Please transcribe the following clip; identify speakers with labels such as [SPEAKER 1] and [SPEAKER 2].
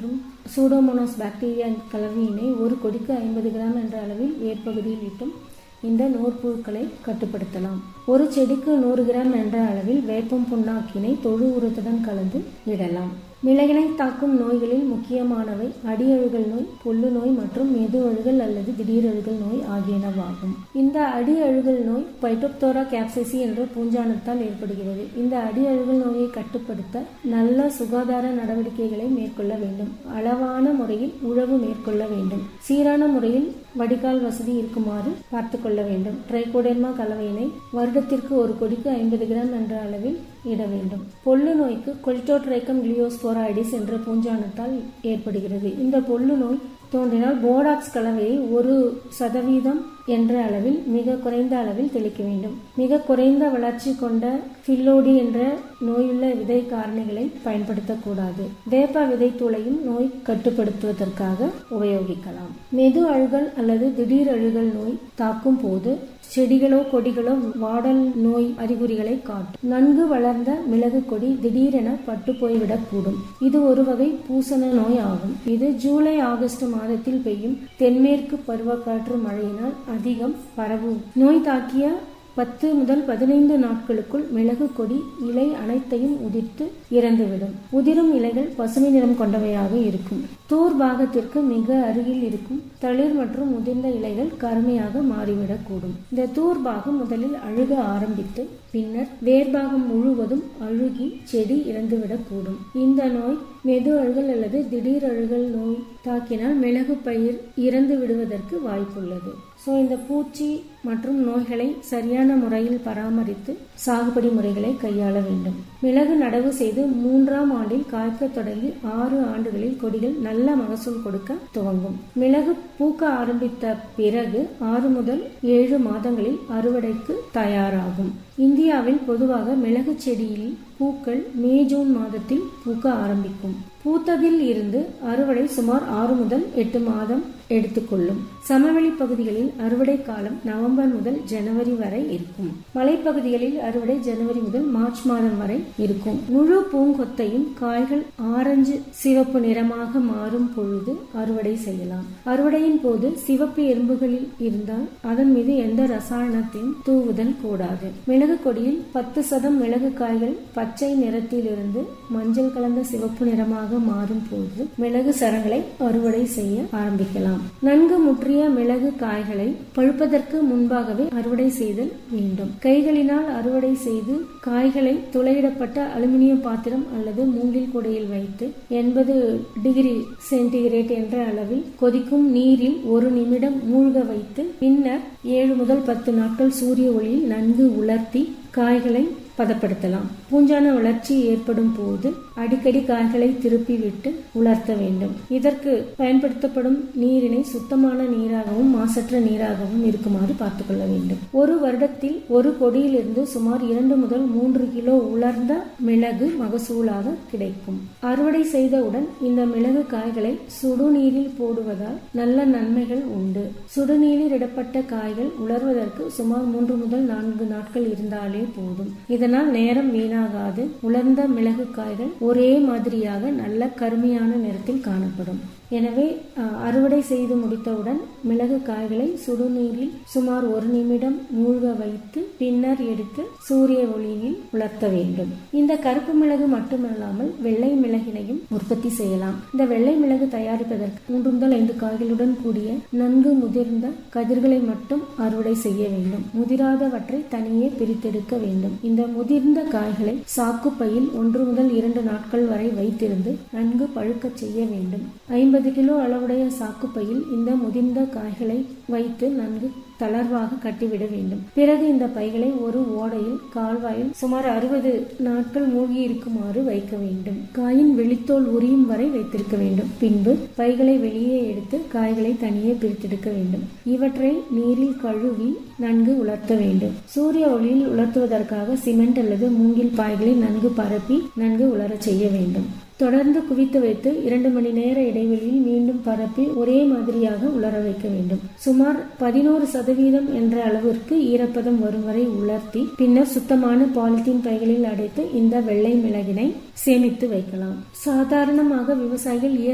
[SPEAKER 1] மற்றும் Pseudomonas bacteria கலவையினை ஒரு கொடிக்கு ஐம்பது கிராம் என்ற அளவில் வேர்ப்பகுதியில் இட்டும் இந்த நூற்புழுக்களை கட்டுப்படுத்தலாம் ஒரு செடிக்கு நூறு கிராம் என்ற அளவில் வேப்பம் புண்ணாக்கினை தொழு உரத்துடன் கலந்து இடலாம் மிளகினை தாக்கும் நோய்களில் முக்கியமானவை அடியழுகல் நோய் புல்லு நோய் மற்றும் மெது அழுகல் அல்லது திடீரழுகல் நோய் ஆகியனவாகும் இந்த அடி அழுகல் நோய் பைட்டோப்தோரா கேப்சைசி என்ற பூஞ்சானத்தால் ஏற்படுகிறது இந்த அடி அழுகல் நோயை கட்டுப்படுத்த நல்ல சுகாதார நடவடிக்கைகளை மேற்கொள்ள வேண்டும் அளவான முறையில் உழவு மேற்கொள்ள வேண்டும் சீரான முறையில் வடிகால் வசதி இருக்குமாறு பார்த்து கொள்ள வேண்டும் ட்ரைகோடெர்மா கலவையினை வருடத்திற்கு ஒரு கொடிக்கு ஐம்பது கிராம் என்ற அளவில் இட வேண்டும் பொல்லு நோய்க்கு கொல்டோட்ரைக்கம் கிளியோஸ்போராய்டிஸ் என்ற பூஞ்சானத்தால் ஏற்படுகிறது இந்த பொல்லு நோய் தோன்றினால் போடாக்ஸ் கலவையை ஒரு சதவீதம் என்ற அளவில் மிக குறைந்த அளவில் தெளிக்க வேண்டும் மிக குறைந்த வளர்ச்சி கொண்ட பில்லோடி என்ற நோயுள்ள விதை காரணிகளை பயன்படுத்தக்கூடாது வேப்ப விதைத்தூளையும் நோய் கட்டுப்படுத்துவதற்காக உபயோகிக்கலாம் மெது அழுகல் அல்லது திடீர் அழுகல் நோய் தாக்கும் போது செடிகளோ கொடிகளோ வாடல் நோய் அறிகுறிகளை காட்டும் நன்கு வளர்ந்த மிளகு கொடி திடீரென பட்டு போய்விடக்கூடும் இது ஒரு வகை பூசண நோய் ஆகும் இது ஜூலை ஆகஸ்ட் மாதத்தில் பெய்யும் தென்மேற்கு பருவக்காற்று மழையினால் அதிகம் பரவும் நோய் தாக்கிய பத்து முதல் பதினைந்து நாட்களுக்குள் மிளகு கொடி இலை அனைத்தையும் உதிர்த்து இறந்துவிடும் உதிரும் இலைகள் பசுமை நிறம் கொண்டவையாக இருக்கும் தூர் பாகத்திற்கு மிக அருகில் இருக்கும் தளிர் மற்றும் முதிர்ந்த இலைகள் கருமையாக மாறிவிடக்கூடும் இந்த தூர் பாகம் முதலில் அழுக ஆரம்பித்து பின்னர் வேர்பாகம் முழுவதும் அழுகி செடி இறந்துவிடக்கூடும் இந்த நோய் மெது அழுகல் அல்லது திடீர் அழுகல் நோய் தாக்கினால் மிளகு பயிர் இறந்து விடுவதற்கு வாய்ப்புள்ளது ஸோ இந்த பூச்சி மற்றும் நோய்களை சரியான முறையில் பராமரித்து சாகுபடி முறைகளை கையாள வேண்டும் மிளகு நடவு செய்து மூன்றாம் ஆண்டில் காய்க்க தொடங்கி ஆறு ஆண்டுகளில் கொடிகள் நல்ல மகசூல் கொடுக்க துவங்கும் மிளகு பூக்க ஆரம்பித்த பிறகு ஆறு முதல் ஏழு மாதங்களில் அறுவடைக்கு தயாராகும் இந்தியாவில் பொதுவாக மிளகு செடியில் பூக்கள் மே ஜூன் மாதத்தில் பூக்க ஆரம்பிக்கும் பூத்ததில் இருந்து அறுவடை சுமார் ஆறு முதல் எட்டு மாதம் எடுத்துக்கொள்ளும் சமவெளி பகுதிகளில் அறுவடை காலம் நவம்பர் முதல் ஜனவரி வரை இருக்கும் மலைப்பகுதிகளில் அறுவடை ஜனவரி முதல் மார்ச் மாதம் வரை இருக்கும் முழு பூங்கொத்தையும் காய்கள் ஆரஞ்சு சிவப்பு நிறமாக மாறும் பொழுது அறுவடை செய்யலாம் அறுவடையின் போது சிவப்பு எறும்புகளில் இருந்தால் அதன் மீது எந்த ரசாயனத்தையும் தூவுதல் கூடாது மிளகு கொடியில் பத்து சதம் மிளகு காய்கள் பச்சை நிறத்திலிருந்து மஞ்சள் கலந்த சிவப்பு நிறமாக மாறும் போது மிளகு சரங்களை அறுவடை செய்ய ஆரம்பிக்கலாம் நன்கு முற்றிய மிளகு காய்களை பழுப்பதற்கு முன்பாகவே அறுவடை செய்தல் வேண்டும் கைகளினால் அறுவடை செய்து காய்களை துளையிடப்பட்ட அலுமினிய பாத்திரம் அல்லது மூங்கில் குடையில் வைத்து எண்பது டிகிரி சென்டிகிரேட் என்ற அளவில் கொதிக்கும் நீரில் ஒரு நிமிடம் மூழ்க வைத்து பின்னர் ஏழு முதல் பத்து நாட்கள் சூரிய ஒளியில் நன்கு உலர்த்தி காய்களை பதப்படுத்தலாம் பூஞ்சான வளர்ச்சி ஏற்படும் போது அடிக்கடி காய்களை திருப்பி விட்டு உலர்த்த வேண்டும் இதற்கு பயன்படுத்தப்படும் நீரினை சுத்தமான நீராகவும் மாசற்ற நீராகவும் இருக்குமாறு பார்த்துக்கொள்ள வேண்டும் ஒரு வருடத்தில் ஒரு கொடியிலிருந்து சுமார் இரண்டு முதல் மூன்று கிலோ உலர்ந்த மிளகு மகசூலாக கிடைக்கும் அறுவடை செய்தவுடன் இந்த மிளகு காய்களை சுடுநீரில் போடுவதால் நல்ல நன்மைகள் உண்டு சுடுநீரில் இடப்பட்ட காய்கள் உலர்வதற்கு சுமார் மூன்று முதல் நான்கு நாட்கள் இருந்தாலே போதும் இதனால் நேரம் வீணாகாது உலர்ந்த மிளகு காய்கள் ஒரே மாதிரியாக நல்ல கருமையான நிறத்தில் காணப்படும் எனவே அறுவடை செய்து முடித்தவுடன் மிளகு காய்களை சுடுநீரில் சுமார் ஒரு நிமிடம் மூழ்க வைத்து பின்னர் எடுத்து சூரிய ஒளியில் உலர்த்த வேண்டும் இந்த கருப்பு மிளகு மட்டுமல்லாமல் வெள்ளை மிளகினையும் உற்பத்தி செய்யலாம் இந்த வெள்ளை மிளகு தயாரிப்பதற்கு மூன்று முதல் ஐந்து காய்களுடன் கூடிய நன்கு முதிர்ந்த கதிர்களை மட்டும் அறுவடை செய்ய வேண்டும் முதிராதவற்றை தனியே பிரித்தெடுக்க வேண்டும் இந்த முதிர்ந்த காய்களை சாக்கு பையில் ஒன்று முதல் இரண்டு நாட்கள் வரை வைத்திருந்து நன்கு பழுக்கச் செய்ய வேண்டும் ஐம்பது கிலோ அளவுடைய சாக்குப்பையில் இந்த முதிர்ந்த காய்களை வைத்து நன்கு தளர்வாக கட்டிவிட வேண்டும் பிறகு இந்த பைகளை ஒரு ஓடையில் கால்வாயில் சுமார் அறுபது நாட்கள் மூழ்கி இருக்குமாறு வைக்க வேண்டும் காயின் வெளித்தோல் உரியும் வரை வைத்திருக்க வேண்டும் பின்பு பைகளை வெளியே எடுத்து காய்களை தனியே பிரித்தெடுக்க வேண்டும் இவற்றை நீரில் கழுவி நன்கு உலர்த்த வேண்டும் சூரிய ஒளியில் உலர்த்துவதற்காக சிமெண்ட் அல்லது மூங்கில் பாய்களை நன்கு பரப்பி நன்கு உலரச் செய்ய வேண்டும் தொடர்ந்து குவித்து வைத்து இரண்டு மணி நேர இடைவெளியில் மீண்டும் பரப்பி ஒரே மாதிரியாக உலர வைக்க வேண்டும் சுமார் பதினோரு சதவீதம் என்ற அளவிற்கு ஈரப்பதம் வரும் வரை உலர்த்தி பின்னர் சுத்தமான பாலித்தீன் பைகளில் அடைத்து இந்த வெள்ளை மிளகினை சேமித்து வைக்கலாம் சாதாரணமாக விவசாயிகள்